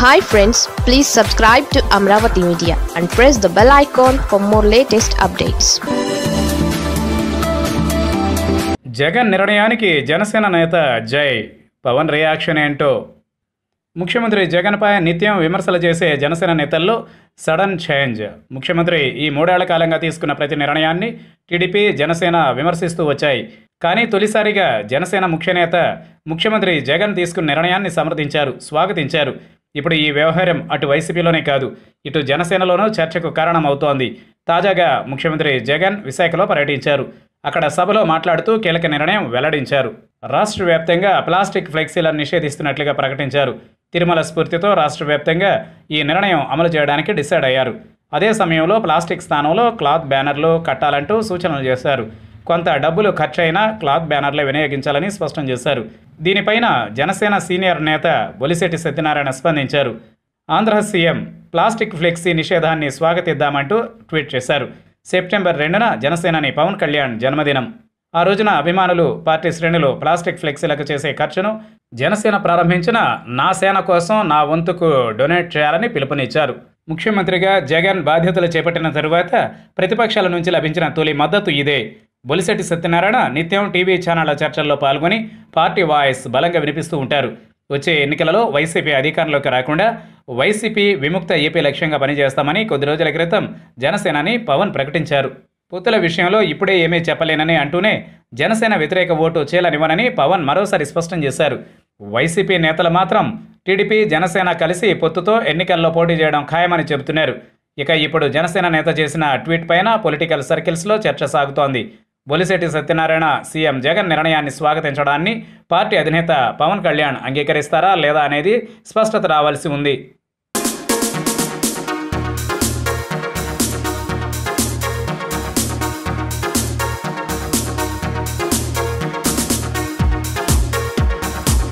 hi friends please subscribe to Amaravati media and press the bell icon for more latest updates Jagan నిర్ణయానికి జనసేన నేత జై Pawan reaction ఏంటో ముఖ్యమంత్రి జగన్పై నిత్యం విమర్శలు చేసే జనసేన నేతల్లో సడన్ చేంజ్ ముఖ్యమంత్రి ఈ మూడేళ్ల కాలంగా తీసుకున్న ప్రతి నిర్ణయాన్ని టీడీపీ జనసేన విమర్శిస్తూ వచ్చాయి కానీ తొలిసారిగా జనసేన ముఖ్య నేత ముఖ్యమంత్రి జగన్ తీసుకున్న నిర్ణయాన్ని సమర్థించారు స్వాగతించారు ఇప్పుడు ఈ వ్యవహారం అటు వైసీపీలోనే కాదు ఇటు జనసేనలోనూ చర్చకు కారణమవుతోంది తాజాగా ముఖ్యమంత్రి జగన్ విశాఖలో పర్యటించారు అక్కడ సభలో మాట్లాడుతూ కీలక నిర్ణయం వెల్లడించారు రాష్ట్ర వ్యాప్తంగా ప్లాస్టిక్ ఫ్లెక్సీలను నిషేధిస్తున్నట్లుగా ప్రకటించారు తిరుమల స్ఫూర్తితో రాష్ట్ర వ్యాప్తంగా ఈ నిర్ణయం అమలు చేయడానికి డిసైడ్ అయ్యారు అదే సమయంలో ప్లాస్టిక్ స్థానంలో క్లాత్ బ్యానర్లు కట్టాలంటూ సూచనలు చేశారు కొంత డబ్బులు ఖర్చయినా క్లాత్ బ్యానర్లే వినియోగించాలని స్పష్టం చేశారు దీనిపైన జనసేన సీనియర్ నేత బొలిశెట్టి సత్యనారాయణ స్పందించారు ఆంధ్ర సీఎం ప్లాస్టిక్ ఫ్లెక్సీ నిషేధాన్ని స్వాగతిద్దామంటూ ట్వీట్ చేశారు సెప్టెంబర్ రెండున జనసేనాని పవన్ కళ్యాణ్ జన్మదినం ఆ రోజున అభిమానులు పార్టీ శ్రేణులు ప్లాస్టిక్ ఫ్లెక్సీలకు చేసే ఖర్చును జనసేన ప్రారంభించిన నా సేన కోసం నా వంతుకు డొనేట్ చేయాలని పిలుపునిచ్చారు ముఖ్యమంత్రిగా జగన్ బాధ్యతలు చేపట్టిన తరువాత ప్రతిపక్షాల నుంచి లభించిన తొలి మద్దతు ఇదే బొలిశెట్టి సత్యనారాయణ నిత్యం టీవీ ఛానళ్ల చర్చల్లో పాల్గొని పార్టీ వాయిస్ బలంగా వినిపిస్తూ ఉంటారు వచ్చే ఎన్నికలలో వైసీపీ అధికారంలోకి రాకుండా వైసీపీ విముక్త ఏపీ లక్ష్యంగా పనిచేస్తామని కొద్ది రోజుల క్రితం జనసేనాని పవన్ ప్రకటించారు పొత్తుల విషయంలో ఇప్పుడే ఏమీ చెప్పలేనని అంటూనే జనసేన వ్యతిరేక ఓటు చేలనివ్వనని పవన్ మరోసారి స్పష్టం చేశారు వైసీపీ నేతలు మాత్రం టీడీపీ జనసేన కలిసి పొత్తుతో ఎన్నికల్లో పోటీ చేయడం ఖాయమని చెబుతున్నారు ఇక ఇప్పుడు జనసేన నేత చేసిన ట్వీట్ పైన పొలిటికల్ సర్కిల్స్లో చర్చ సాగుతోంది బొలిశెట్టి సత్యనారాయణ సీఎం జగన్ నిర్ణయాన్ని స్వాగతించడాన్ని పార్టీ అధినేత పవన్ కళ్యాణ్ అంగీకరిస్తారా లేదా అనేది స్పష్టత రావాల్సి ఉంది